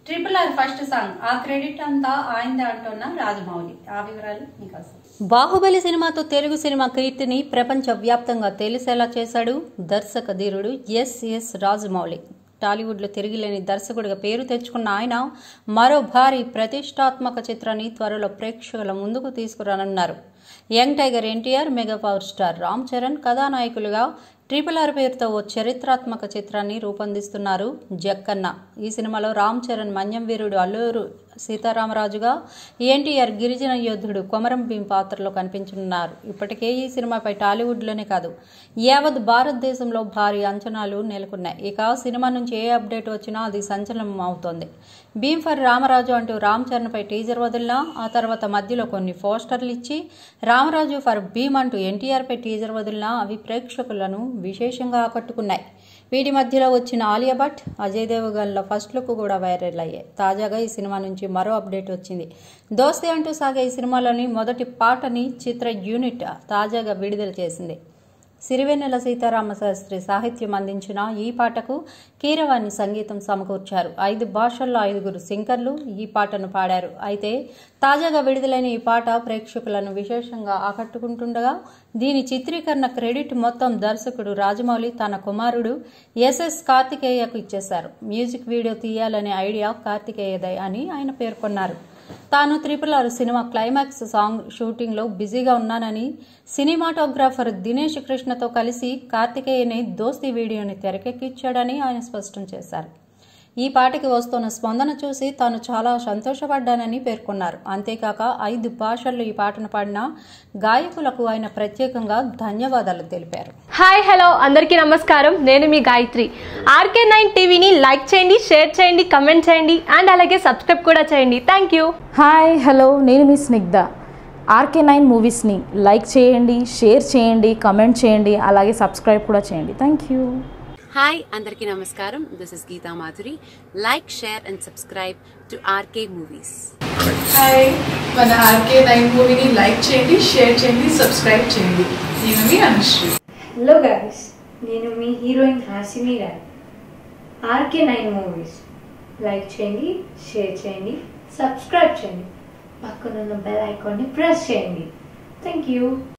triple R first song ఆ credit అంతా ఆయనదే అంటున్న రాజమౌళి ఆ వివరాలు మీకోసం బాహుబలి సినిమాతో తెలుగు సినిమా కీర్తిని ప్రపంచ వ్యాప్తంగా తెలిసేలా చేశాడు దర్శక ధీరుడు ఎస్ఎస్ రాజమౌళి టాలీవుడ్లో తిరిగిలేని దర్శకుడిగా పేరు తెచ్చుకున్న ఆయన మరో భారీ ప్రతిష్టాత్మక చిత్రాన్ని త్వరలో ప్రేక్షకుల ముందుకు తీసుకురానున్నారు young tiger NTR mega power star Ram Charan కథానాయకులుగా ట్రిపుల్ ఆర్ పేరుతో ఓ చరిత్రాత్మక చిత్రాన్ని రూపొందిస్తున్నారు జక్కన్న ఈ సినిమాలో రామ్ చరణ్ మన్యం వీరుడు అల్లూరు సీతారామరాజుగా ఎన్టీఆర్ గిరిజన యోధుడు కొమరం భీం పాత్రలో కనిపించనున్నారు ఇప్పటికే ఈ సినిమాపై టాలీవుడ్లోనే కాదు యావత్ భారతదేశంలో భారీ అంచనాలు నెలకొన్నాయి ఇక సినిమా నుంచి ఏ అప్డేట్ వచ్చినా అది సంచలనం అవుతోంది భీమ్ ఫర్ రామరాజు అంటూ రామ్ చరణ్పై టీజర్ వదిలినా ఆ తర్వాత మధ్యలో కొన్ని పోస్టర్లు ఇచ్చి రామరాజు ఫర్ భీమ్ అంటూ ఎన్టీఆర్పై టీజర్ వదిలినా అవి ప్రేక్షకులను విశేషంగా ఆకట్టుకున్నాయి వీటి మధ్యలో వచ్చిన ఆలియా భట్ అజయ్ దేవగన్ల ఫస్ట్ లుక్ కూడా వైరల్ అయ్యాయి తాజాగా ఈ సినిమా నుంచి మరో అప్డేట్ వచ్చింది దోస్తే అంటూ సాగే ఈ సినిమాలోని మొదటి పాటని చిత్ర యూనిట్ తాజాగా విడుదల చేసింది సిరివెన్నెల సీతారామ శాస్త్రి సాహిత్యం అందించిన ఈ పాటకు కీరవాణి సంగీతం సమకూర్చారు ఐదు భాషల్లో ఐదుగురు సింగర్లు ఈ పాటను పాడారు అయితే తాజాగా విడుదలైన ఈ పాట ప్రేక్షకులను విశేషంగా ఆకట్టుకుంటుండగా దీని చిత్రీకరణ క్రెడిట్ మొత్తం దర్శకుడు రాజమౌళి తన కుమారుడు ఎస్ఎస్ కార్తికేయకు ఇచ్చేశారు మ్యూజిక్ వీడియో తీయాలనే ఐడియా కార్తికేయదే అని ఆయన పేర్కొన్నారు తాను triple R cinema climax song షూటింగ్లో బిజీగా ఉన్నానని సినిమాటోగ్రాఫర్ దినేష్ కృష్ణతో కలిసి కార్తికేయని దోస్తీ వీడియోని తెరకెక్కించాడని ఆయన స్పష్టం చేశారు ఈ పాటకి వస్తున్న స్పందన చూసి తాను చాలా సంతోషపడ్డానని పేర్కొన్నారు అంతేకాక ఐదు భాషల్లో ఈ పాటను పాడిన గాయకులకు ఆయన ప్రత్యేకంగా ధన్యవాదాలు తెలిపారు హాయ్ హలో అందరికీ నమస్కారం నేను మీ గాయత్రి ఆర్కే నైన్ టీవీని లైక్ చేయండి షేర్ చేయండి కమెంట్ చేయండి అండ్ అలాగే సబ్స్క్రైబ్ కూడా చేయండి థ్యాంక్ యూ హాయ్ హలో నేను మీ స్నిగ్ధ ఆర్కే నైన్ మూవీస్ని లైక్ చేయండి షేర్ చేయండి కమెంట్ చేయండి అలాగే సబ్స్క్రైబ్ కూడా చేయండి థ్యాంక్ యూ హాయ్ అందరికీ నమస్కారం this is Geetha Madhuri like share and subscribe to RK movies hi మన ఆర్కే నైన్ మూవీని లైక్ చేయండి షేర్ చేయండి సబ్స్క్రైబ్ చేయండి నేను మీ అనుశ్రీ హలో గాయస్ నేను మీ heroine Hasini Roy RK nine movies like చేయండి షేర్ చేయండి సబ్స్క్రైబ్ చేయండి పక్కనున్న బెల్ ఐకాన్ని ప్రెస్ చేయండి థ్యాంక్ యూ